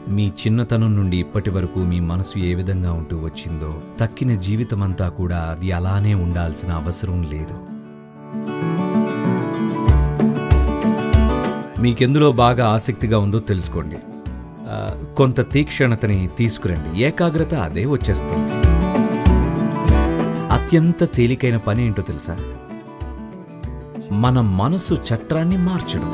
మీ చిన్నతనం నుండి ఇప్పటి వరకు మీ మనసు ఏ విధంగా ఉంటూ వచ్చిందో తక్కిన జీవితమంతా కూడా అది అలానే ఉండాల్సిన అవసరం లేదు మీకెందులో బాగా ఆసక్తిగా ఉందో తెలుసుకోండి ఆ, కొంత తీక్షణతని తీసుకురండి ఏకాగ్రత అదే వచ్చేస్తుంది అత్యంత తేలికైన పని ఏంటో తెలుసా మన మనసు చట్రాన్ని మార్చడం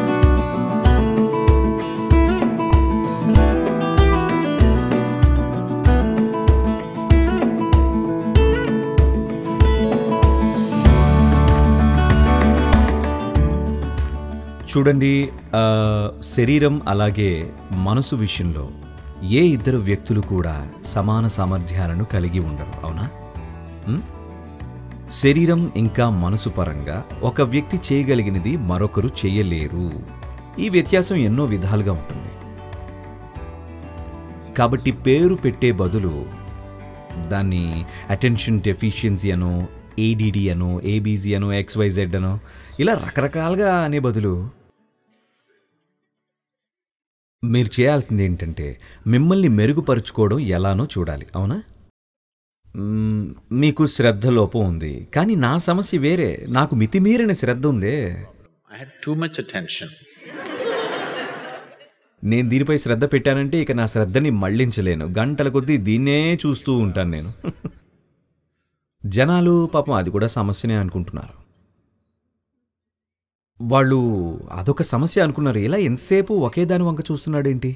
చూడండి ఆ, శరీరం అలాగే మనసు విషయంలో ఏ ఇద్దరు వ్యక్తులు కూడా సమాన సామర్థ్యాలను కలిగి ఉండరు అవునా ఉం? శరీరం ఇంకా మనసు పరంగా ఒక వ్యక్తి చేయగలిగినది మరొకరు చేయలేరు ఈ వ్యత్యాసం ఎన్నో విధాలుగా ఉంటుంది కాబట్టి పేరు పెట్టే బదులు దాన్ని అటెన్షన్ డెఫిషియన్సీ అనో ఏడిడి అనో ఏబీజీ అనో ఎక్స్వైజెడ్ అనో ఇలా రకరకాలుగా అనే బదులు మీరు చేయాల్సింది ఏంటంటే మిమ్మల్ని మెరుగుపరుచుకోవడం ఎలానో చూడాలి అవునా మ్మ్, మీకు శ్రద్ధ లోపం ఉంది కానీ నా సమస్య వేరే నాకు మితిమీరిన శ్రద్ధ ఉందే I had too much attention. నేను దీనిపై శ్రద్ధ పెట్టానంటే ఇక నా శ్రద్ధని మళ్లించలేను గంటల కొద్దీ దీన్నే చూస్తూ ఉంటాను నేను జనాలు పాపం అది కూడా సమస్యనే అనుకుంటున్నారు వాళ్ళు అదొక సమస్య అనుకున్నారు ఇలా ఎంతసేపు ఒకే దాని వంక చూస్తున్నాడేంటి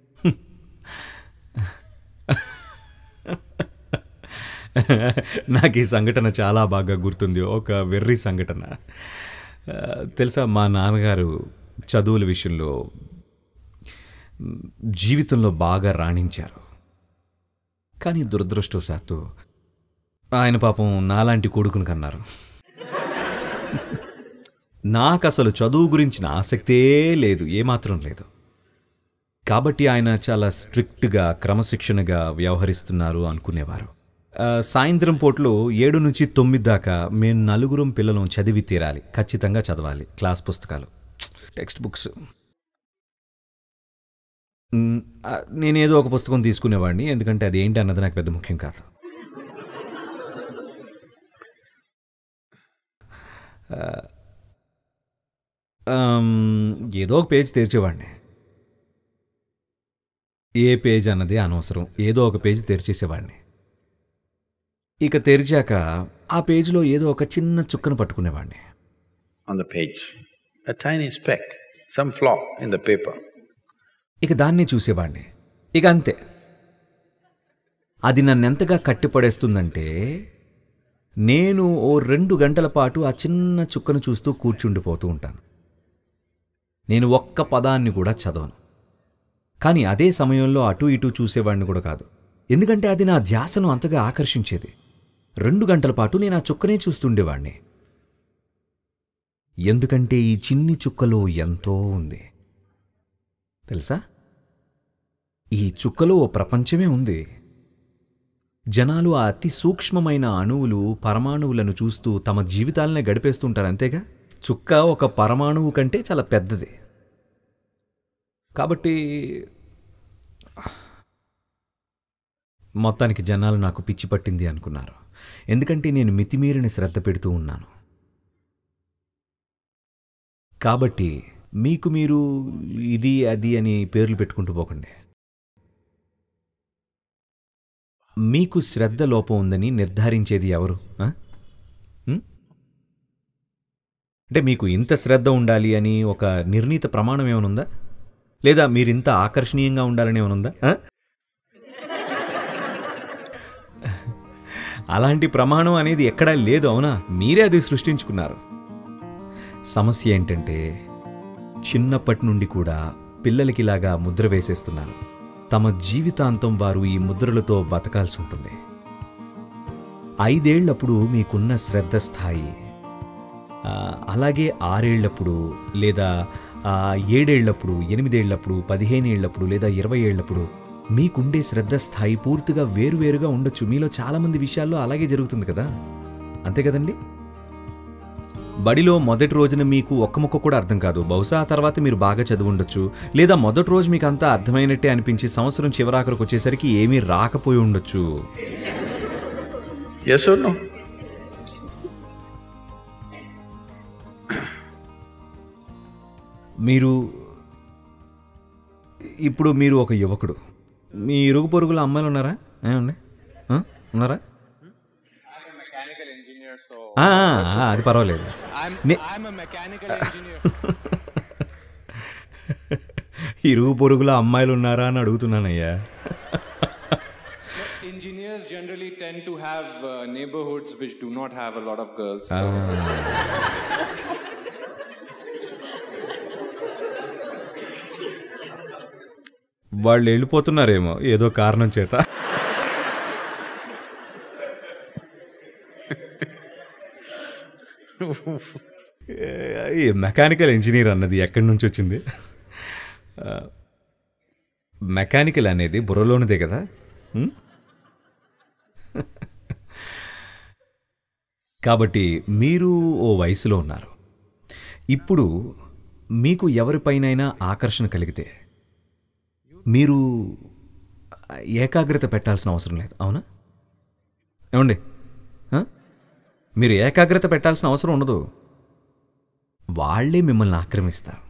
నాకు ఈ సంఘటన చాలా బాగా గుర్తుంది ఒక వెర్రి సంఘటన ఆ, తెలుసా మా నాన్నగారు చదువుల విషయంలో మ్, జీవితంలో బాగా రాణించారు కానీ దురదృష్టవశాత్తు ఆయన పాపం నాలాంటి కొడుకుని కన్నారు నాకు అసలు చదువు గురించిన ఆసక్తే లేదు ఏమాత్రం లేదు కాబట్టి ఆయన చాలా స్ట్రిక్ట్గా క్రమశిక్షణగా వ్యవహరిస్తున్నారు అనుకునేవారు ఆ, సాయంత్రం పూటలో ఏడు నుంచి తొమ్మిది దాకా మేము నలుగురం పిల్లలం చదివి తీరాలి ఖచ్చితంగా చదవాలి క్లాస్ పుస్తకాలు టెక్స్ట్ బుక్స్ మ్, ఆ, నేనేదో ఒక పుస్తకం తీసుకునేవాడిని ఎందుకంటే అది ఏంటి అన్నది నాకు పెద్ద ముఖ్యం కాదు ఆ, ఆమ్, ఏదో ఒక పేజ్ తెరిచేవాడిని ఏ పేజ్ అన్నది అనవసరం ఏదో ఒక పేజ్ తెరిచేసేవాడిని ఇక తెరిచాక ఆ పేజీలో ఏదో ఒక చిన్న చుక్కను పట్టుకునేవాడిని on the page, a tiny speck, some flaw in the paper. ఇక దాన్ని చూసేవాడిని ఇక అంతే అది నన్నెంతగా కట్టిపడేస్తుందంటే నేను ఓ రెండు గంటల పాటు ఆ చిన్న చుక్కను చూస్తూ కూర్చుండిపోతూ ఉంటాను నేను ఒక్క పదాన్ని కూడా చదవను కానీ అదే సమయంలో అటు ఇటు చూసేవాడిని కూడా కాదు ఎందుకంటే అది నా ధ్యాసను అంతగా ఆకర్షించేది రెండు గంటల పాటు నేను ఆ చుక్కనే చూస్తుండేవాణ్ణి ఎందుకంటే ఈ చిన్ని చుక్కలో ఎంతో ఉంది తెలుసా ఈ చుక్కలో ఓ ప్రపంచమే ఉంది జనాలు ఆ అతి సూక్ష్మమైన అణువులు పరమాణువులను చూస్తూ తమ జీవితాలనే గడిపేస్తుంటారు అంతేగా చుక్క ఒక పరమాణువు కంటే చాలా పెద్దది కాబట్టి మొత్తానికి జనాలు నాకు పిచ్చి పట్టింది అనుకున్నారు ఎందుకంటే నేను మితిమీరిన శ్రద్ధ పెడుతూ ఉన్నాను కాబట్టి మీకు మీరు ఇది అది అని పేర్లు పెట్టుకుంటూ పోకండి మీకు శ్రద్ధ లోపం ఉందని నిర్ధారించేది ఎవరు ఆ? ఉం? అంటే మీకు ఇంత శ్రద్ధ ఉండాలి అని ఒక నిర్ణీత ప్రమాణం ఏమనుందా లేదా మీరు ఇంత ఆకర్షణీయంగా ఉండాలని ఏమనుందా ఆ? అలాంటి ప్రమాణం అనేది ఎక్కడా లేదు అవునా మీరే అది సృష్టించుకున్నారు సమస్య ఏంటంటే చిన్నప్పటి నుండి కూడా పిల్లలకిలాగా ముద్ర వేసేస్తున్నారు తమ జీవితాంతం వారు ఈ ముద్రలతో బతకాల్సి ఉంటుంది ఐదేళ్లప్పుడు మీకున్న శ్రద్ధ స్థాయి ఆ, అలాగే ఆరేళ్లప్పుడు లేదా ఆ, ఏడేళ్లప్పుడు ఎనిమిదేళ్లప్పుడు పదిహేనేళ్లప్పుడు లేదా ఇరవై ఏళ్లప్పుడు మీకుండే శ్రద్ధ స్థాయి పూర్తిగా వేరువేరుగా ఉండొచ్చు మీలో చాలామంది విషయాల్లో అలాగే జరుగుతుంది కదా అంతే కదండి బడిలో మొదటి రోజున మీకు ఒక్క ముక్క కూడా అర్థం కాదు బహుశా ఆ తర్వాత మీరు బాగా చదివి ఉండొచ్చు లేదా మొదటి రోజు మీకు అంతా అర్థమైనట్టే అనిపించి సంవత్సరం చివరాఖరికి వచ్చేసరికి ఏమీ రాకపోయి ఉండొచ్చు Yes or no? మీరు ఇప్పుడు మీరు ఒక యువకుడు మీ ఇరుగు పొరుగుల అమ్మాయిలు ఉన్నారా ఏమండి ఆ? ఉన్నారా mechanical engineer, so ఆ, ఆ, అది పర్వాలేదు I'm Ne- I'm a mechanical engineer. ఇరుగు పొరుగుల అమ్మాయిలు ఉన్నారా అని అడుగుతున్నానయ్యా Engineers generally tend to have uh, neighborhoods which do not have a lot of girls. ఆ. వాళ్ళు వెళ్ళిపోతున్నారేమో ఏదో కారణం చేత ఈ మెకానికల్ ఇంజనీర్ అన్నది ఎక్కడి నుంచి వచ్చింది ఆ, మెకానికల్ అనేది బుర్రలోనిదే కదా ఉం? కాబట్టి మీరు ఓ వయసులో ఉన్నారు ఇప్పుడు మీకు ఎవరిపైనైనా ఆకర్షణ కలిగితే మీరు ఏకాగ్రత పెట్టాల్సిన అవసరం లేదు అవునా ఏమండి ఆ? మీరు ఏకాగ్రత పెట్టాల్సిన అవసరం ఉండదు వాళ్ళే మిమ్మల్ని ఆక్రమిస్తారు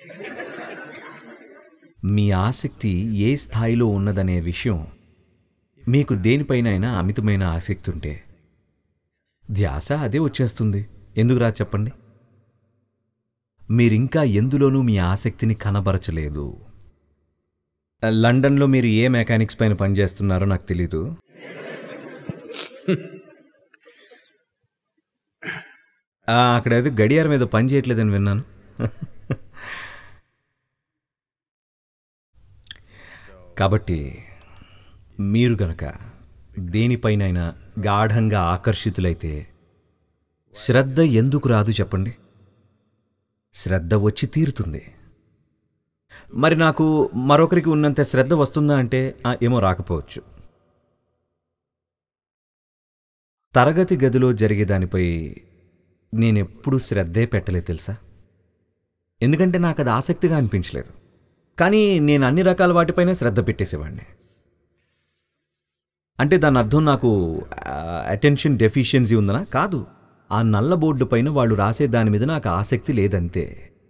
మీ ఆసక్తి ఏ స్థాయిలో ఉన్నదనే విషయం మీకు దేనిపైనైనా అమితమైన ఆసక్తి ఉంటే ధ్యాస అదే వచ్చేస్తుంది ఎందుకు రా చెప్పండి మీరింకా ఎందులోనూ మీ ఆసక్తిని కనబరచలేదు లండన్లో మీరు ఏ మెకానిక్స్ పైన పనిచేస్తున్నారో నాకు తెలీదు ఆ, అక్కడ ఏదో గడియారం మీద పని చేయట్లేదని విన్నాను కాబట్టి మీరు గనక దేనిపైనైనా గాఢంగా ఆకర్షితులైతే శ్రద్ధ ఎందుకు రాదు చెప్పండి శ్రద్ధ వచ్చి తీరుతుంది మరి నాకు మరొకరికి ఉన్నంత శ్రద్ధ వస్తుందా అంటే ఆ, ఏమో రాకపోవచ్చు తరగతి గదిలో జరిగే దానిపై నేనెప్పుడూ శ్రద్ధే పెట్టలేదు తెలుసా ఎందుకంటే నాకు అది ఆసక్తిగా అనిపించలేదు కానీ నేను అన్ని రకాల వాటిపైన శ్రద్ధ పెట్టేసేవాడిని అంటే దాని అర్థం నాకు అటెన్షన్ డెఫిషియన్సీ ఉందనా కాదు ఆ నల్ల బోర్డు పైన వాళ్ళు రాసే దాని మీద నాకు ఆసక్తి లేదంతే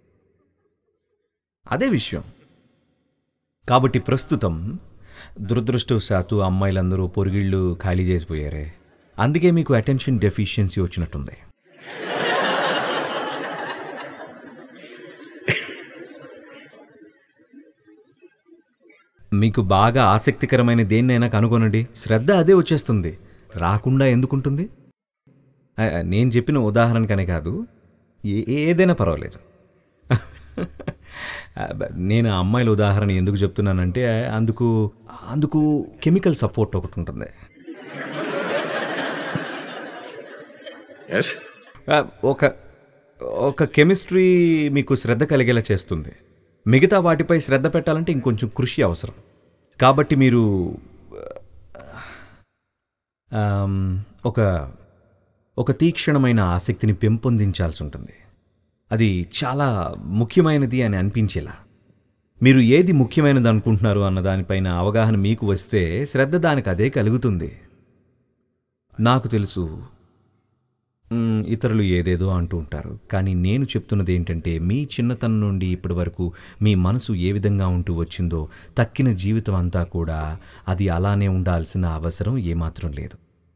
అదే విషయం కాబట్టి ప్రస్తుతం దురదృష్టవశాత్తు అమ్మాయిలందరూ పొరిగిళ్ళు ఖాళీ చేసిపోయారే అందుకే మీకు అటెన్షన్ డెఫిషియన్సీ వచ్చినట్టుంది మీకు బాగా ఆసక్తికరమైన దేన్నైనా కనుగొనండి శ్రద్ధ అదే వచ్చేస్తుంది రాకుండా ఎందుకుంటుంది ఆ, నేను చెప్పిన ఉదాహరణకనే కాదు ఏ- ఏదైనా పర్వాలేదు ఆ, బ- నేను ఆ అమ్మాయిల ఉదాహరణ ఎందుకు చెప్తున్నానంటే అందుకు అందుకు కెమికల్ సపోర్ట్ ఒకటి ఉంటుంది Yes? ఆ, ఒక ఒక కెమిస్ట్రీ మీకు శ్రద్ధ కలిగేలా చేస్తుంది మిగతా వాటిపై శ్రద్ధ పెట్టాలంటే ఇంకొంచెం కృషి అవసరం కాబట్టి మీరు ఆమ్, ఒక ఒక తీక్షణమైన ఆసక్తిని పెంపొందించాల్సి ఉంటుంది అది చాలా ముఖ్యమైనది అని అనిపించేలా మీరు ఏది ముఖ్యమైనది అనుకుంటున్నారు అన్న దానిపైన అవగాహన మీకు వస్తే శ్రద్ధ దానికి అదే కలుగుతుంది నాకు తెలుసు మ్, ఇతరులు ఏదేదో అంటూ ఉంటారు కానీ నేను చెప్తున్నది ఏంటంటే మీ చిన్నతనం నుండి ఇప్పటి వరకు మీ మనసు ఏ విధంగా ఉంటూ వచ్చిందో తక్కిన జీవితం అంతా కూడా అది అలానే ఉండాల్సిన అవసరం ఏమాత్రం లేదు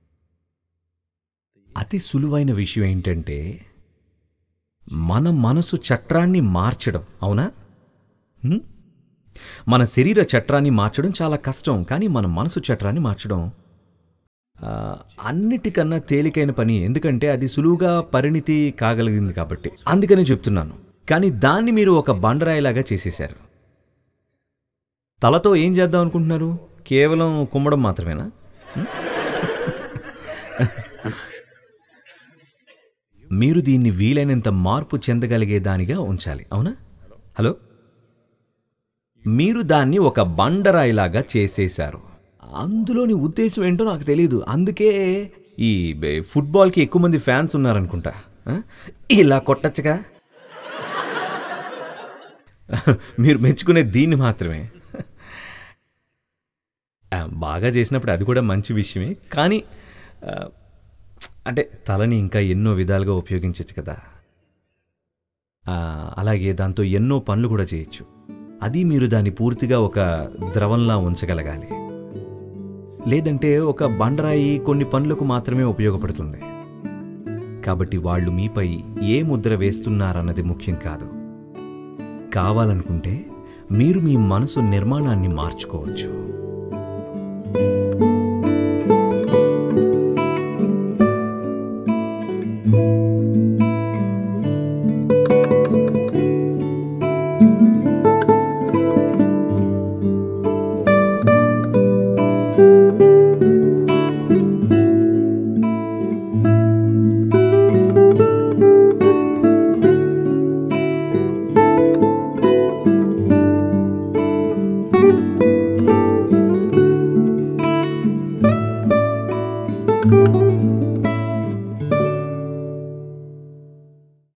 అతి సులువైన విషయం ఏంటంటే మన మనసు చట్రాన్ని మార్చడం అవునా హ్మ్? మన శరీర చట్రాన్ని మార్చడం చాలా కష్టం కానీ మన మనసు చట్రాన్ని మార్చడం ఆ, అన్నిటికన్నా తేలికైన పని ఎందుకంటే అది సులువుగా పరిణితి కాగలిగింది కాబట్టి అందుకనే చెప్తున్నాను కానీ దాన్ని మీరు ఒక బండరాయిలాగా చేసేశారు తలతో ఏం చేద్దాం అనుకుంటున్నారు కేవలం కుమ్మడం మాత్రమేనా హ్మ్? మీరు దీన్ని వీలైనంత మార్పు చెందగలిగే దానిగా ఉంచాలి అవునా హలో మీరు దాన్ని ఒక బండరాయిలాగా చేసేశారు అందులోని ఉద్దేశం ఏంటో నాకు తెలియదు అందుకే ఈ బె- ఫుట్బాల్కి ఎక్కువ మంది ఫ్యాన్స్ ఉన్నారనుకుంటా ఆ? ఇలా కొట్టచ్చుగా మీరు మెచ్చుకునే దీన్ని మాత్రమే ఆ, బాగా చేసినప్పుడు అది కూడా మంచి విషయమే కానీ ఆ, అంటే తలని ఇంకా ఎన్నో విధాలుగా ఉపయోగించవచ్చు కదా ఆ, అలాగే దాంతో ఎన్నో పనులు కూడా చేయొచ్చు అది మీరు దాన్ని పూర్తిగా ఒక ద్రవంలా ఉంచగలగాలి లేదంటే ఒక బండరాయి కొన్ని పనులకు మాత్రమే ఉపయోగపడుతుంది కాబట్టి వాళ్ళు మీపై ఏ ముద్ర వేస్తున్నారన్నది ముఖ్యం కాదు కావాలనుకుంటే మీరు మీ మనసు నిర్మాణాన్ని మార్చుకోవచ్చు thank you